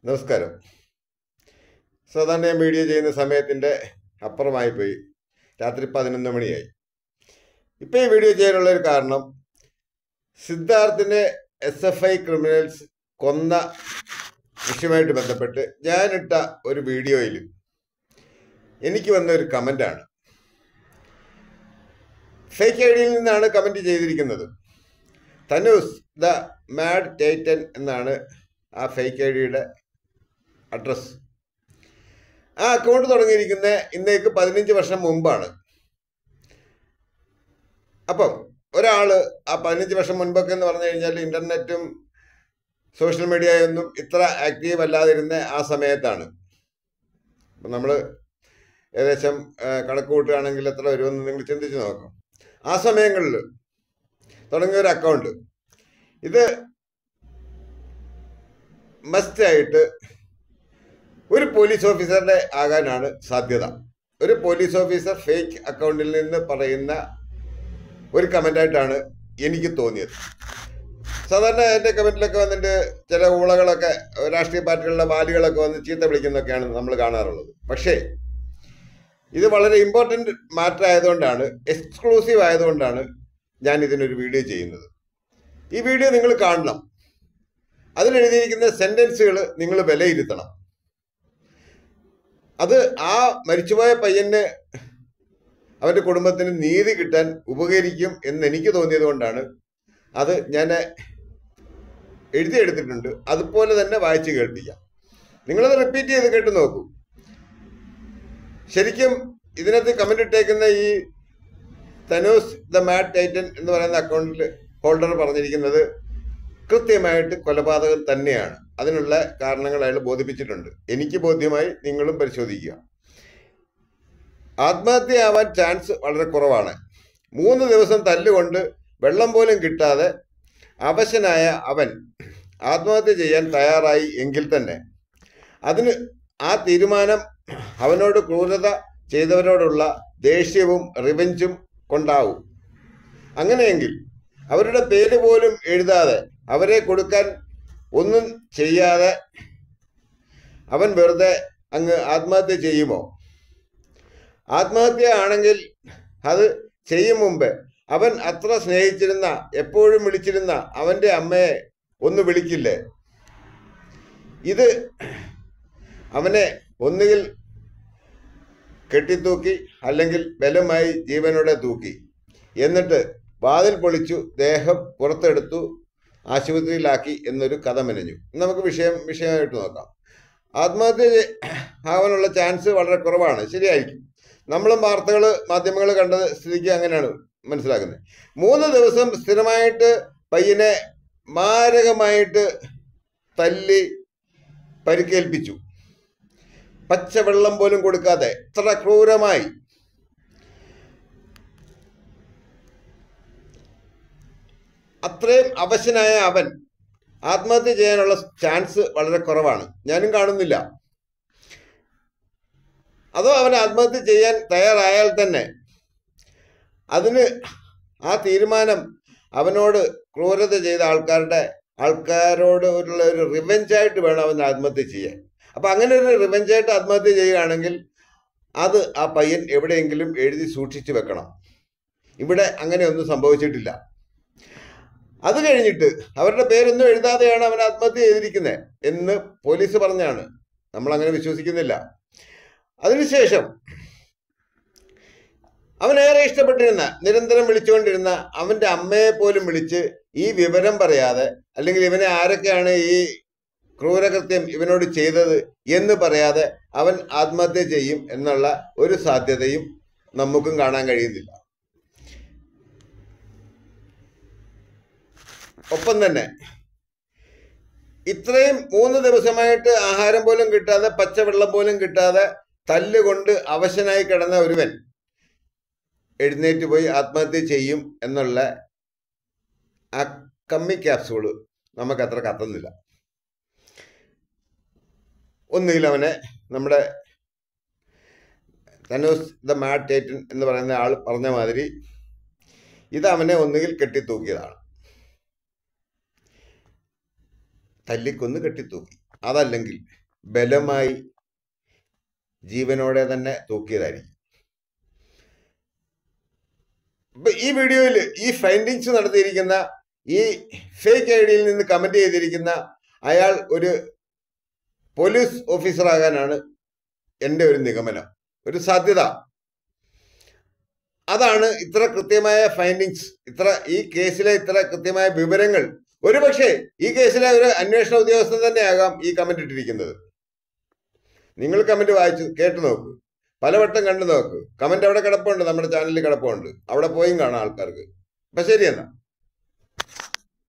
നമസ്കാരം സാധാരണ ഞാൻ വീഡിയോ ചെയ്യുന്ന സമയത്തിൻ്റെ അപ്പുറമായി പോയി രാത്രി പതിനൊന്ന് മണിയായി ഇപ്പം ഈ വീഡിയോ ചെയ്യാനുള്ള ഒരു കാരണം സിദ്ധാർത്ഥിനെ എസ് എഫ് ഐ ക്രിമിനൽസ് കൊന്ന വിഷയമായിട്ട് ബന്ധപ്പെട്ട് ഞാനിട്ട ഒരു വീഡിയോയിൽ എനിക്ക് വന്ന ഒരു കമൻ്റാണ് ഫേക്ക് ഐ ഡിയിൽ നിന്നാണ് കമൻറ്റ് ചെയ്തിരിക്കുന്നത് തനൂസ് ദ മാഡ് ടൈറ്റൻ എന്നാണ് ആ ഫേക്ക് ഐ ഡിയുടെ അഡ്രസ് ആ അക്കൗണ്ട് തുടങ്ങിയിരിക്കുന്ന ഇന്നേക്ക് പതിനഞ്ച് വർഷം മുമ്പാണ് അപ്പം ഒരാൾ ആ പതിനഞ്ച് വർഷം മുൻപൊക്കെ എന്ന് പറഞ്ഞു കഴിഞ്ഞാൽ ഇൻ്റർനെറ്റും സോഷ്യൽ മീഡിയയൊന്നും ഇത്ര ആക്റ്റീവ് അല്ലാതിരുന്ന ആ സമയത്താണ് അപ്പം നമ്മൾ ഏകദേശം ആ, കണക്ക് കൂട്ടുകയാണെങ്കിൽ എത്ര വരുമെന്ന് നിങ്ങൾ ചിന്തിച്ച് നോക്കാം ആ സമയങ്ങളിൽ തുടങ്ങിയ ഒരു അക്കൗണ്ട് ഇത് മസ്റ്റായിട്ട് ഒരു പോലീസ് ഓഫീസറുടെ ആകാനാണ് സാധ്യത ഒരു പോലീസ് ഓഫീസർ ഫേക്ക് അക്കൗണ്ടിൽ നിന്ന് പറയുന്ന ഒരു കമൻ്റായിട്ടാണ് എനിക്ക് തോന്നിയത് സാധാരണ എൻ്റെ കമൻറ്റിലൊക്കെ വന്നിട്ട് ചില ഊളകളൊക്കെ രാഷ്ട്രീയ പാർട്ടികളുടെ വാലുകളൊക്കെ വന്ന് ചീത്ത വിളിക്കുന്നൊക്കെയാണ് നമ്മൾ കാണാറുള്ളത് പക്ഷേ ഇത് വളരെ ഇമ്പോർട്ടൻ്റ് മാറ്റർ ആയതുകൊണ്ടാണ് എക്സ്ക്ലൂസീവ് ആയതുകൊണ്ടാണ് ഞാൻ ഇതിനൊരു വീഡിയോ ചെയ്യുന്നത് ഈ വീഡിയോ നിങ്ങൾ കാണണം അതിലെഴുതിയിരിക്കുന്ന സെൻറ്റൻസുകൾ നിങ്ങൾ വിലയിരുത്തണം അത് ആ മരിച്ചുപോയ പയ്യന് അവൻ്റെ കുടുംബത്തിന് നീതി കിട്ടാൻ ഉപകരിക്കും എന്ന് എനിക്ക് തോന്നിയത് കൊണ്ടാണ് അത് ഞാൻ എഴുതിയെടുത്തിട്ടുണ്ട് അതുപോലെ തന്നെ വായിച്ച് കേൾപ്പിക്കാം നിങ്ങളത് റിപ്പീറ്റ് ചെയ്ത് കേട്ട് നോക്കൂ ശരിക്കും ഇതിനകത്ത് കമന്റ് ഇട്ടേക്കുന്ന ഈ തനൂസ് ദ മാഡ് ടൈറ്റൻ എന്ന് പറയുന്ന അക്കൗണ്ടിൽ ഹോൾഡർ പറഞ്ഞിരിക്കുന്നത് കൃത്യമായിട്ട് കൊലപാതകം തന്നെയാണ് അതിനുള്ള കാരണങ്ങൾ അയാൾ ബോധിപ്പിച്ചിട്ടുണ്ട് എനിക്ക് ബോധ്യമായി നിങ്ങളും പരിശോധിക്കുക ആത്മഹത്യയാവാൻ ചാൻസ് വളരെ കുറവാണ് മൂന്ന് ദിവസം തല്ലുകൊണ്ട് വെള്ളം പോലും കിട്ടാതെ അവശനായ അവൻ ആത്മഹത്യ ചെയ്യാൻ തയ്യാറായി എങ്കിൽ തന്നെ അതിന് ആ തീരുമാനം അവനോട് ക്രൂരത ചെയ്തവരോടുള്ള ദേഷ്യവും റിവഞ്ചും കൊണ്ടാവും അങ്ങനെയെങ്കിൽ അവരുടെ പേര് പോലും എഴുതാതെ അവരെ കൊടുക്കാൻ ഒന്നും ചെയ്യാതെ അവൻ വെറുതെ അങ്ങ് ആത്മഹത്യ ചെയ്യുമോ ആത്മഹത്യ ആണെങ്കിൽ അത് ചെയ്യും മുമ്പ് അവൻ അത്ര സ്നേഹിച്ചിരുന്ന എപ്പോഴും വിളിച്ചിരുന്ന അവൻ്റെ അമ്മയെ ഒന്ന് വിളിക്കില്ലേ ഇത് അവനെ ഒന്നുകിൽ കെട്ടിത്തൂക്കി അല്ലെങ്കിൽ ബലമായി ജീവനോടെ തൂക്കി എന്നിട്ട് വാതിൽ പൊളിച്ചു ദേഹം പുറത്തെടുത്തു ആശുപത്രിയിലാക്കി എന്നൊരു കഥ മെനഞ്ഞു നമുക്ക് വിഷയം വിഷയമായിട്ട് നോക്കാം ആത്മഹത്യ ചെ- ആവാനുള്ള ചാൻസ് വളരെ കുറവാണ് ശരിയായിരിക്കും നമ്മളും വാർത്തകൾ മാധ്യമങ്ങൾ കണ്ട സ്ഥിതിക്ക് അങ്ങനെയാണ് മനസ്സിലാക്കുന്നത് മൂന്ന് ദിവസം സ്ഥിരമായിട്ട് പയ്യനെ മാരകമായിട്ട് തല്ലി പരിക്കേൽപ്പിച്ചു പച്ചവെള്ളം പോലും കൊടുക്കാതെ ഇത്ര ക്രൂരമായി അത്രയും അവശനായ അവൻ ആത്മഹത്യ ചെയ്യാനുള്ള ചാൻസ് വളരെ കുറവാണ് ഞാനും കാണുന്നില്ല അതോ അവൻ ആത്മഹത്യ ചെയ്യാൻ തയ്യാറായാൽ തന്നെ അതിന് ആ തീരുമാനം അവനോട് ക്രൂരത ചെയ്ത ആൾക്കാരുടെ ആൾക്കാരോട് ഉള്ള ഒരു റിവെഞ്ചായിട്ട് വേണം അവൻ ആത്മഹത്യ ചെയ്യാൻ അപ്പം അങ്ങനെ ഒരു റിവെഞ്ചായിട്ട് ആത്മഹത്യ ചെയ്യുകയാണെങ്കിൽ അത് ആ പയ്യൻ എവിടെയെങ്കിലും എഴുതി സൂക്ഷിച്ചു വെക്കണം ഇവിടെ അങ്ങനെയൊന്നും സംഭവിച്ചിട്ടില്ല അത് കഴിഞ്ഞിട്ട് അവരുടെ പേരൊന്നും എഴുതാതെയാണ് അവൻ ആത്മഹത്യ ചെയ്തിരിക്കുന്നത് എന്ന് പോലീസ് പറഞ്ഞാണ് നമ്മൾ അങ്ങനെ വിശ്വസിക്കുന്നില്ല അതിനുശേഷം അവൻ ഏറെ ഇഷ്ടപ്പെട്ടിരുന്ന നിരന്തരം വിളിച്ചുകൊണ്ടിരുന്ന അവന്റെ അമ്മയെ പോലും വിളിച്ച് ഈ വിവരം പറയാതെ അല്ലെങ്കിൽ ഇവനെ ആരൊക്കെയാണ് ഈ ക്രൂരകൃത്യം ഇവനോട് ചെയ്തത് എന്ന് പറയാതെ അവൻ ആത്മഹത്യ ചെയ്യും എന്നുള്ള ഒരു സാധ്യതയും നമുക്കും കാണാൻ കഴിയുന്നില്ല ഒപ്പം തന്നെ ഇത്രയും മൂന്ന് ദിവസമായിട്ട് ആഹാരം പോലും കിട്ടാതെ പച്ചവെള്ളം പോലും കിട്ടാതെ തല്ലുകൊണ്ട് അവശനായി കിടന്ന ഒരുവൻ എഴുന്നേറ്റ് പോയി ആത്മഹത്യ ചെയ്യും എന്നുള്ള ആ കമ്മി ക്യാപ്സൂള് നമുക്ക് അത്ര കത്തുന്നില്ല ഒന്നുകിൽ അവനെ നമ്മുടെ തനൂസ് ദ മാഡ് ടേറ്റൻ എന്ന് പറയുന്ന ആൾ പറഞ്ഞ മാതിരി ഇത് അവനെ ഒന്നുകിൽ കെട്ടിത്തൂക്കിയതാണ് തല്ലിക്കൊന്ന് കെട്ടിത്തൂക്കി അതല്ലെങ്കിൽ ബലമായി ജീവനോടെ തന്നെ തൂക്കിയതായിരിക്കും ഇപ്പൊ ഈ വീഡിയോയിൽ ഈ ഫൈൻഡിങ്സ് നടത്തിയിരിക്കുന്ന ഈ ഫേക്ക് ഐ ഡിയിൽ നിന്ന് കമന്റ് ചെയ്തിരിക്കുന്ന അയാൾ ഒരു പോലീസ് ഓഫീസർ ആകാനാണ് എൻ്റെ ഒരു നിഗമനം ഒരു സാധ്യത അതാണ് ഇത്ര കൃത്യമായ ഫൈൻഡിങ്സ് ഇത്ര ഈ കേസിലെ ഇത്ര കൃത്യമായ വിവരങ്ങൾ ഒരുപക്ഷെ ഈ കേസിലെ ഒരു അന്വേഷണ ഉദ്യോഗസ്ഥൻ തന്നെയാകാം ഈ കമന്റ് ഇട്ടിരിക്കുന്നത് നിങ്ങൾ കമന്റ് വായിച്ചു കേട്ടു നോക്കൂ പലവട്ടം കണ്ടു നോക്കൂ കമന്റ് അവിടെ കിടപ്പുണ്ട് നമ്മുടെ ചാനലിൽ കിടപ്പുണ്ട് അവിടെ പോയും കാണാം ആൾക്കാർക്ക് അപ്പൊ ശരി എന്നാ